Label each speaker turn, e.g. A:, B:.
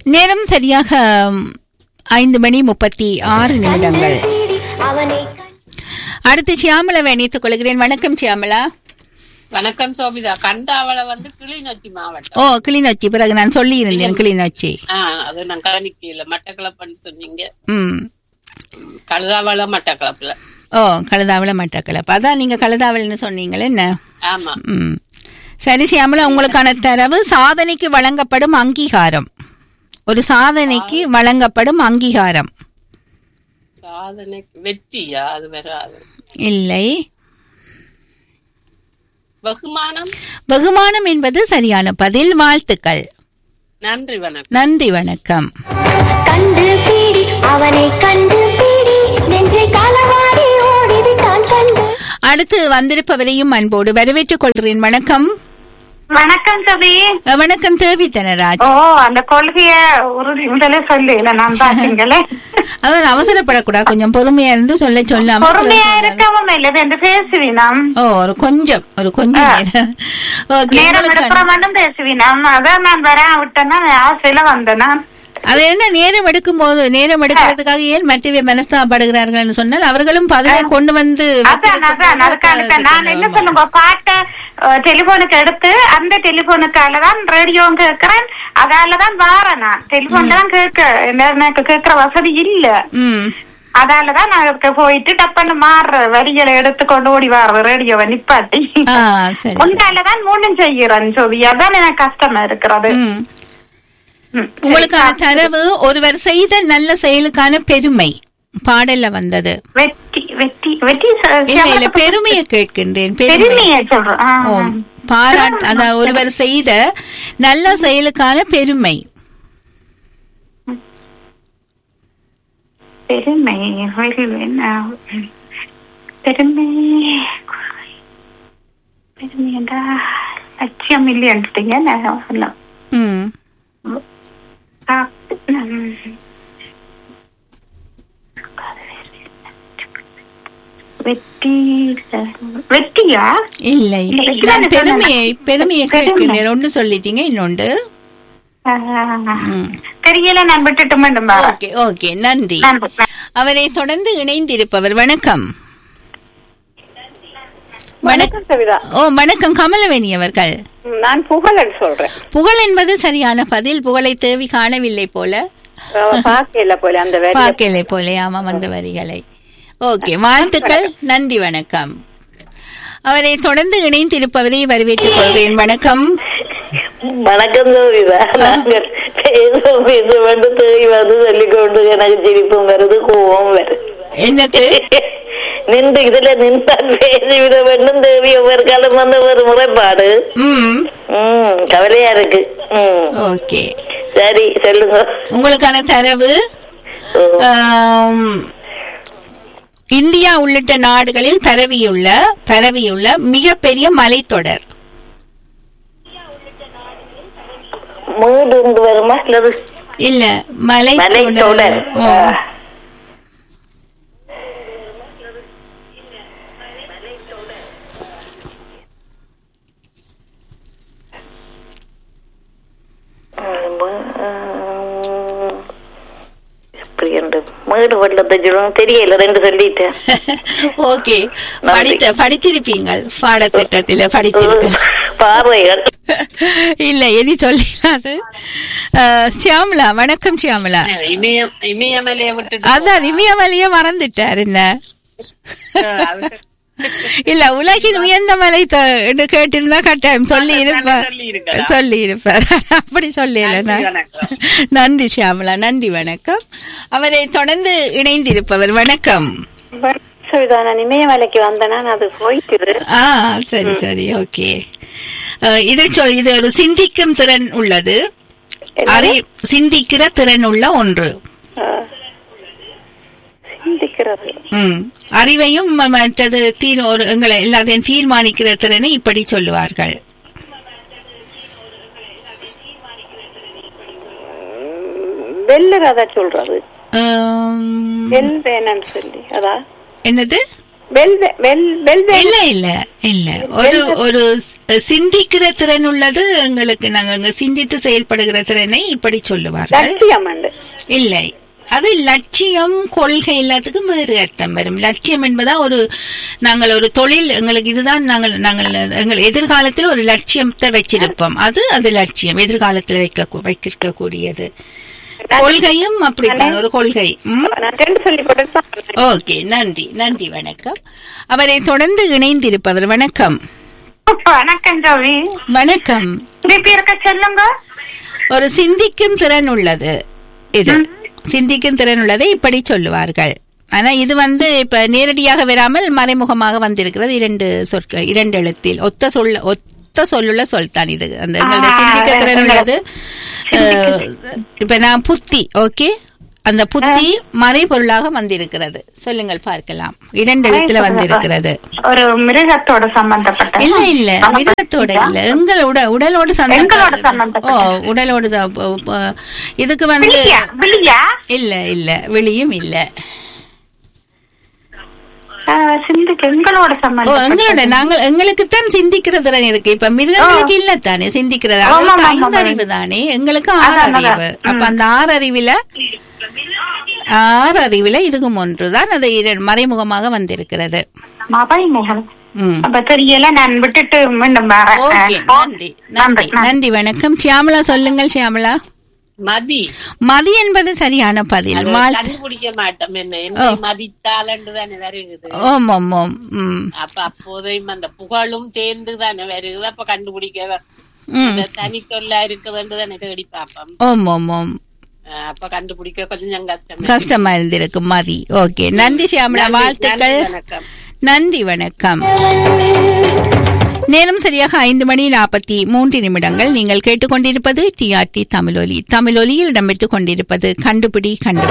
A: நேரம் சரியாக ம், ஐந்து மணி முப்பத்தி ஆறு நிமிடங்கள்
B: அவனை
A: அடுத்து சியாமலாவை இணைத்துக் கொள்கிறேன் வணக்கம் சியாமலா
C: வணக்கம் சோபிதா கண்டாவளை வந்து கிளிநொச்சி மாவட்டம்
A: ஓ கிளிநொச்சி பிறகு நான் சொல்லி இருந்தேன் கிளிநொச்சி
C: ஆ அது நான் கவனிக்கல மட்டக்களப்புன்னு சொன்னீங்க
A: ம்
C: கழுதாவளை மட்டக்களப்புல
A: ஓ கழுதாவள மட்டக்களப்பு அதான் நீங்க கழுதாவளன்னு சொன்னீங்களே என்ன
C: ஆமா
A: ம் சரி சியாமலா உங்களுக்கான தரவு சாதனைக்கு வழங்கப்படும் அங்கீகாரம் ஒரு சாதனைக்கு வழங்கப்படும் அங்கீகாரம்
C: சாதனை வெற்றியா அது வராது
A: இல்லை
C: பகுமானம்
A: பகுமானம் என்பது சரியான பதில் வாழ்த்துக்கள்
C: நன்றி வணக்கம்
A: நன்றி வணக்கம்
B: கண்டு பீடி அவனை கண்டு பீடி நெஞ்சை களவாடி ஓடிவிட்டான் கண்டு
A: அடுத்து வந்திருப்பவரையும் அன்போடு வரவேற்றுக் கொள்கிறேன் வணக்கம்
D: வணக்கம் கவி
A: அஹ், வணக்கம் தேவி தனராஜ்
D: ஓ அந்த கொள்கைய உறுதி முதலே சொல்லி இல்ல நான் பாத்தீங்களே
A: அதான் அவசரப்படக்கூடாது கொஞ்சம் பொறுமையா இருந்து சொல்ல சொல்லாம
D: பொறுமையா இருக்கவும் இல்ல என்று பேசுவினம்
A: ஓ ஒரு கொஞ்சம் ஒரு கொஞ்சம் நேரம் ஓகே
D: நேரம்
A: உங்களுக்கு
D: எடுக்கிற மட்டும் பேசுவினம் அதான் நான் வர விட்டேன்னா ஆசையில வந்தேனா
A: அது என்ன நேரம் எடுக்கும் போது நேரம் எடுக்கிறதுக்காக ஏன் மற்றவை மனஸ்தாபடுகிறார்கள் சொன்னால் அவர்களும் பதிலை கொண்டு வந்து
D: அதான் அதான் அதுக்காக தான் நான் என்ன சொல்லுங்க பாட்ட டெலிபோனுக்கு எடுத்து அந்த டெலிபோனுக்கால தான் ரேடியோ கேட்கிறேன் அதாலதான் வாரேன் நான் டெலிபோன் தான் கேட்க எனக்கு கேட்கிற வசதி இல்ல
A: ம்
D: அதாலதான் நான் அதுக்கு போயிட்டு டப்புன்னு மாறுற வரிகளை எடுத்துக்கொண்டு ஓடி வர்றது ரேடியோவை நிப்பாட்டி
A: ஆ சரி
D: உன்னாலதான் மூணும் செய்யறேன் சோதி அதான் எனக்கு கஷ்டமா இருக்கிறது
A: ம்.
D: ம்.
A: உங்களுக்கான தரவு ஒருவர் செய்த நல்ல செயலுக்கான பெருமை பாடல்ல வந்தது
D: வெட்டி வெட்டி வெட்டி ச-
A: இல்ல இல்ல பெருமையை கேட்கின்றேன் பெருமை
D: பெருமையை சொல்றேன் ஆ, ஆ.
A: ஓம் பாராட் அதான் ஒருவர் செய்த நல்ல செயலுக்கான பெருமை
D: பெருமை வெல்- என்ன? பெருமை பெருமை என்றா லட்சியம் இல்லையன்ட்டீங்க நான் சொல்ல
A: ம்
D: வெட்டி வெட்டியா
A: இல்லை
D: இல்ல,
A: நான்
D: இதுதானே
A: பெருமையை பெருமையை
D: பெருமை.
A: கேட்கின்றேன் ஒன்று சொல்லிட்டீங்க இன்னொன்று
D: ஆ,
A: ம்.
D: தெரியல நான் விட்டுட்டு மீண்டும் வரேன்.
A: ஓகே ஓகே நன்றி
D: நன்றி.
A: அவரை தொடர்ந்து இணைந்திருப்பவர் வணக்கம்
E: வணக்கம் சவிதா
A: ஓ வணக்கம் கமலவேணி அவர்கள்
E: நான் புகழன் சொல்றேன்
A: புகழ் என்பது சரியான பதில் புகழை தேவி காணவில்லை போல
E: பாக்கல போல அந்த வேலை
A: பார்க்கலை போல ஆமாம் அந்த வரிகளை ஓகே வாழ்த்துக்கள் நன்றி வணக்கம் அவரை தொடர்ந்து இணைந்திருப்பவரை வரவேற்றுக் கொள்கிறேன் வணக்கம்
F: வணக்கம் சோபிதா நாங்கள் பேசும் பேச வந்து தேய் வந்து சொல்லிக்கொண்டு எனக்கு சிரிப்பும் வருது கோவம் வருது
A: என்னது
F: நின்று இதுல நின்றால் பேசிவிட வேண்டும் தேவி ஒவ்வொரு காலம் வந்து ஒரு முறைப்பாடு
A: ம்
F: ம் கவலையா இருக்கு ம்
A: ஓகே
F: சரி சொல்லுங்க
A: உங்களுக்கான தரவு
F: ஓ,
A: ஆம், இந்தியா உள்ளிட்ட நாடுகளில் பரவியுள்ள பரவியுள்ள மிகப்பெரிய மலைத்தொடர்
F: மூடு உண்டு வருமா அல்லது
A: இல்ல மலைத்தொடர்
F: மலைத்தொடர்
A: ஓ.
F: ம், எப்படி என்று மேடு வெள்ளத்தை சொல்லணும் தெரியல ரெண்டு சொல்லிட்டேன்
A: ஓகே
F: நன்றி.
A: படித்த படித்திருப்பீங்கள் பாடத்திட்டத்தில படித்திருக்க
F: பார்வைகள்
A: இல்ல எதி சொல்லாது சியாமலா வணக்கம் சியாமலா
C: இமயம் இமயமலையை விட்டுட்டு
A: அதான் இமயமலைய மறந்துட்டார் என்ன
C: அது
A: இல்ல உலகின் உயர்ந்த மலை தொ- என்று கேட்டிருந்தா கட்டாயம் சொல்லி இருப்பார்
C: சொல்லியிருக்கலாம்.
A: சொல்லி இருப்பார் அப்படி சொல்லல
C: நன்றி, வணக்கம்.
A: நன்றி ஷியாமலா நன்றி வணக்கம் அவரை தொடர்ந்து இணைந்திருப்பவர் வணக்கம்
E: சவிதா நான் இமயமலைக்கு வந்தேன்னா அது போயிட்டு
A: ஆ சரி சரி ஓகே இதை சொல் இது ஒரு சிந்திக்கும் திறன் உள்ளது அறி சிந்திக்கிற திறன் உள்ள ஒன்று
E: சிந்திக்கிறது
A: ம் அறிவையும் ம- மற்றது தீர் ஒரு எங்களை எல்லாத்தையும் தீர்மானிக்கிற திறனை இப்படி சொல்லுவார்கள்
E: வெல்லுறத சொல்றது
A: ஆம்,
E: வெல்வேனன்னு சொல்லி அதா
A: என்னது
E: வெல் வெல் வெல்
A: இல்ல இல்ல இல்ல ஒரு ஒரு சிந்திக்கிற திறன் உள்ளது எங்களுக்கு நாங்க அங்க சிந்தித்து செயல்படுகிற திறனை இப்படி சொல்லுவார்கள்
E: லட்சியம் உண்டு
A: இல்லை அது லட்சியம் கொள்கை எல்லாத்துக்கும் வேறு அர்த்தம் வரும் லட்சியம் என்பதா ஒரு நாங்கள் ஒரு தொழில் எங்களுக்கு இதுதான் நாங்கள் நாங்கள் எங்கள் எதிர்காலத்தில் ஒரு லட்சியத்தை வச்சிருப்போம் அது அது லட்சியம் எதிர்காலத்தில் வைக்க வைக்க கூடியது கொள்கையும் அப்படித்தான் ஒரு கொள்கை ம்
E: நான் ரெண்டு சொல்லி கொடுத்தா
A: ஓகே நன்றி நன்றி வணக்கம் அவரை தொடர்ந்து இணைந்திருப்பவர் வணக்கம்
D: வணக்கம் ஜோவி
A: வணக்கம்
D: திருப்பி இருக்க சொல்லுங்க
A: ஒரு சிந்திக்கும் திறன் உள்ளது இது சிந்திக்கும் திறன் உள்ளதை இப்படி சொல்லுவார்கள் ஆனா இது வந்து இப்ப நேரடியாக வராமல் மறைமுகமாக வந்திருக்கிறது இரண்டு சொற்கள் இரண்டு எழுத்தில் ஒத்த சொல்ல ஒத்த சொல்லுள்ள சொல் தான் இது அந்த எங்களுடைய
D: ஆ,
A: சிந்திக்க திறன் உள்ளது அஹ், இப்ப நான் புத்தி ஓகே அந்த புத்தி மறைபொருளாக வந்திருக்கிறது சொல்லுங்கள் பார்க்கலாம் இரண்டு எழுத்துல வந்திருக்கிறது
D: ஒரு மிருகத்தோட சம்பந்தப்பட்ட
A: இல்ல இல்ல மிருகத்தோட இல்ல எங்கள் உட உடலோடு
D: எங்களோட
A: சம்பந்தம் ஓ
D: சம்பந்தப்பட்டது.
A: உடலோடு தான். ப- ப- இதுக்கு வந்து
D: விழியா விழியா
A: இல்ல இல்ல வெளியும் இல்ல
D: ஆ, சிந்திக்க எங்களோட
A: ஓ
D: சம்பந்தம்
A: எங்களோட நாங்கள் எங்களுக்கு தான் சிந்திக்கிற திறன் இருக்கு இப்ப மிருகங்களுக்கு இல்ல தானே சிந்திக்கிறது
D: ஆமா,
A: அவங்களுக்கு
D: ஆமா,
A: ஐந்து
D: ஆமா.
A: அறிவு தானே எங்களுக்கு ஆறு
D: அதான், அதான்.
A: அறிவு அப்ப அந்த ஆறு அறிவுல ஆறு அறிவுல இதுக்கும் ஒன்றுதான் அது இர- மறைமுகமாக வந்திருக்கிறது
D: மறைமுகம்
A: ம்
D: அப்ப தெரியல நான் விட்டுட்டு மீண்டும் வரேன்
A: ஓகே
D: ஆ,
A: நன்றி நன்றி நன்றி வணக்கம் சியாமலா சொல்லுங்கள் சியாமலா
C: மதி
A: மதி என்பது சரியான பதில்
C: அது
A: வாழ்த்து
C: கண்டுபிடிக்க மாட்டோம் என்ன என்னை மதித்தாலண்டு தானே வருகுது
A: ஓம் ஓம் ஓம் ம்
C: அப்ப அப்போதையும் அந்த புகழும் சேர்ந்து தானே வருகுது அப்ப கண்டுபிடிக்க
A: ம்
C: அந்த தனி தொல்லா இருக்குதுன்னு தானே தேடி பார்ப்போம்
A: ஓம் ஓம் ஓம்
C: அஹ் அப்ப கண்டுபிடிக்க கொஞ்சம் கஷ்டம்
A: கஷ்டமா இருந்திருக்கு மதி ஓகே நன்றி ஷியாமலா
C: நன்றி,
A: வாழ்த்துக்கள்
C: நன்றி, வணக்கம்.
A: நன்றி வணக்கம் நேரம் சரியாக ஐந்து மணி நாற்பத்தி மூன்று நிமிடங்கள் நீங்கள் கேட்டுக்கொண்டிருப்பது டிஆர்டி தமிழொலி தமிழொலியில் இடம்பெற்றுக் கொண்டிருப்பது கண்டுபிடி கண்டு